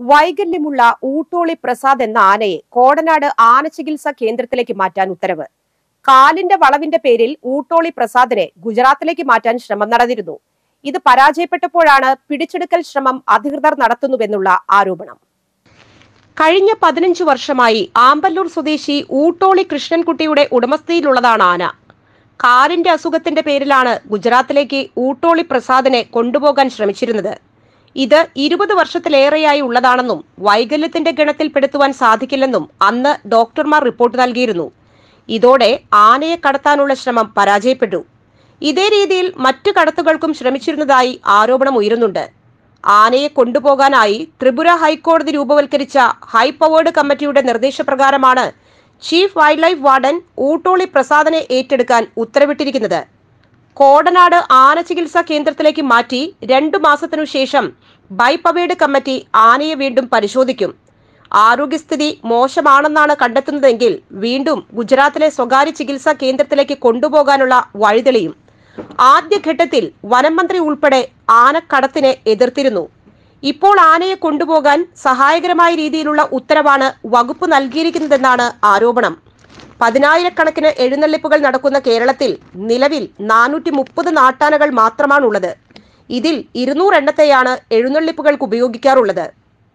വൈകല്യമുള്ള ഊട്ടോളി പ്രസാദ് എന്ന ആനയെ കോടനാട് ആനചികിത്സാ കേന്ദ്രത്തിലേക്ക് മാറ്റാൻ ഉത്തരവ് കാലിന്റെ വളവിന്റെ പേരിൽ ഊട്ടോളി പ്രസാദിനെ ഗുജറാത്തിലേക്ക് മാറ്റാൻ ശ്രമം നടന്നിരുന്നു ഇത് പരാജയപ്പെട്ടപ്പോഴാണ് പിടിച്ചെടുക്കൽ ശ്രമം അധികൃതർ നടത്തുന്നുവെന്നുള്ള ആരോപണം കഴിഞ്ഞ പതിനഞ്ചു വർഷമായി ആമ്പല്ലൂർ സ്വദേശി ഊട്ടോളി കൃഷ്ണൻകുട്ടിയുടെ ഉടമസ്ഥയിലുള്ളതാണ് ആന കാലിന്റെ അസുഖത്തിന്റെ പേരിലാണ് ഗുജറാത്തിലേക്ക് ഊട്ടോളി പ്രസാദിനെ കൊണ്ടുപോകാൻ ശ്രമിച്ചിരുന്നത് ഇത് ഇരുപത് വർഷത്തിലേറെയായി ഉള്ളതാണെന്നും വൈകല്യത്തിന്റെ ഗണത്തിൽപ്പെടുത്തുവാൻ സാധിക്കില്ലെന്നും അന്ന് ഡോക്ടർമാർ റിപ്പോർട്ട് നൽകിയിരുന്നു ഇതോടെ ആനയെ കടത്താനുള്ള ശ്രമം പരാജയപ്പെട്ടു ഇതേ രീതിയിൽ മറ്റു കടത്തുകൾക്കും ശ്രമിച്ചിരുന്നതായി ആരോപണം ഉയരുന്നുണ്ട് ആനയെ കൊണ്ടുപോകാനായി ത്രിപുര ഹൈക്കോടതി രൂപവൽക്കരിച്ച ഹൈ പവേർഡ് കമ്മിറ്റിയുടെ നിർദ്ദേശപ്രകാരമാണ് chief wild life warden Uttoli പ്രസാദനെ ഏറ്റെടുക്കാൻ ഉത്തരവിട്ടിരിക്കുന്നത് കോടനാട് ആന ചികിത്സാ കേന്ദ്രത്തിലേക്ക് മാറ്റി രണ്ടു മാസത്തിനു ശേഷം ബൈപവേഡ് കമ്മിറ്റി ആനയെ വീണ്ടും പരിശോധിക്കും ആരോഗ്യസ്ഥിതി മോശമാണെന്നാണ് കണ്ടെത്തുന്നതെങ്കിൽ വീണ്ടും ഗുജറാത്തിലെ സ്വകാര്യ ചികിത്സാ കേന്ദ്രത്തിലേക്ക് കൊണ്ടുപോകാനുള്ള വഴിതെളിയും ആദ്യഘട്ടത്തിൽ വനം മന്ത്രി ഉൾപ്പെടെ ആനക്കടത്തിനെ എതിർത്തിരുന്നു ഇപ്പോൾ ആനയെ കൊണ്ടുപോകാൻ സഹായകരമായ രീതിയിലുള്ള ഉത്തരവാണ് വകുപ്പ് നൽകിയിരിക്കുന്നതെന്നാണ് ആരോപണം പതിനായിരക്കണക്കിന് എഴുന്നള്ളിപ്പുകൾ നടക്കുന്ന കേരളത്തിൽ നിലവിൽ നാനൂറ്റി മുപ്പത് നാട്ടാനകൾ മാത്രമാണുള്ളത് ഇതിൽ ഇരുന്നൂറ് എണ്ണത്തെയാണ് എഴുന്നള്ളിപ്പുകൾക്ക് ഉപയോഗിക്കാറുള്ളത്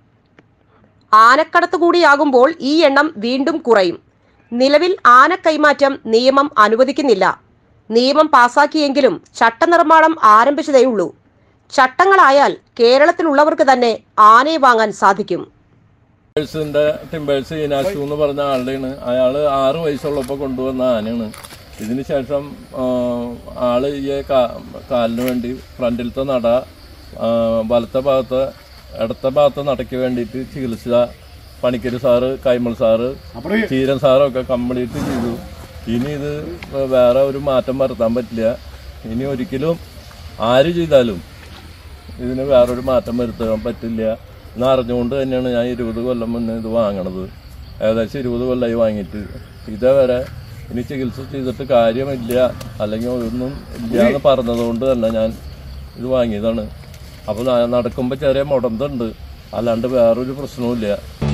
ആനക്കടത്ത് കൂടിയാകുമ്പോൾ ഈ എണ്ണം വീണ്ടും കുറയും നിലവിൽ ആന കൈമാറ്റം നിയമം അനുവദിക്കുന്നില്ല നിയമം പാസാക്കിയെങ്കിലും ചട്ടനിർമ്മാണം ആരംഭിച്ചതേയുള്ളൂ ചട്ടങ്ങളായാൽ കേരളത്തിലുള്ളവർക്ക് തന്നെ ആനയെ വാങ്ങാൻ സാധിക്കും ടിംബേഴ്സിന്റെ ടിംബേഴ്സ് ഈനാശു എന്ന് പറഞ്ഞ ആളുടെയാണ് അയാള് ആറ് വയസ്സുള്ളപ്പോൾ കൊണ്ടുവന്ന ആനയാണ് ഇതിന് ശേഷം ആ, ആള് ഈ കാ- കാലിന് വേണ്ടി ഫ്രണ്ടിലത്തെ നട ആ, വലത്തെ ഭാഗത്ത് ഇടത്തെ ഭാഗത്തെ നടയ്ക്ക് വേണ്ടിയിട്ട് ചികിത്സ പണിക്കര് സാറ് കൈമൾ സാറ് ചീരൻ സാറൊക്കെ കംപ്ലീറ്റ് ചെയ്തു ഇനി ഇത് വേറെ ഒരു മാറ്റം വരുത്താൻ പറ്റില്ല ഇനി ഒരിക്കലും ആര് ചെയ്താലും ഇതിന് വേറൊരു മാറ്റം വരുത്താൻ പറ്റില്ല എന്ന് അറിഞ്ഞുകൊണ്ട് തന്നെയാണ് ഞാൻ ഇരുപത് കൊല്ലം മുന്നേ ഇത് വാങ്ങണത് ഏകദേശം ഇരുപത് കൊല്ലമായി വാങ്ങിയിട്ട് ഇതേവരെ ഇനി ചികിത്സ ചെയ്തിട്ട് കാര്യമില്ല അല്ലെങ്കിൽ ഒന്നും ഇല്ല എന്ന് പറഞ്ഞതുകൊണ്ട് തന്നെ ഞാൻ ഇത് വാങ്ങിയതാണ് അപ്പോൾ നടക്കുമ്പോൾ ചെറിയ മുടന്തുണ്ട് അല്ലാണ്ട് വേറൊരു പ്രശ്നവും ഇല്ല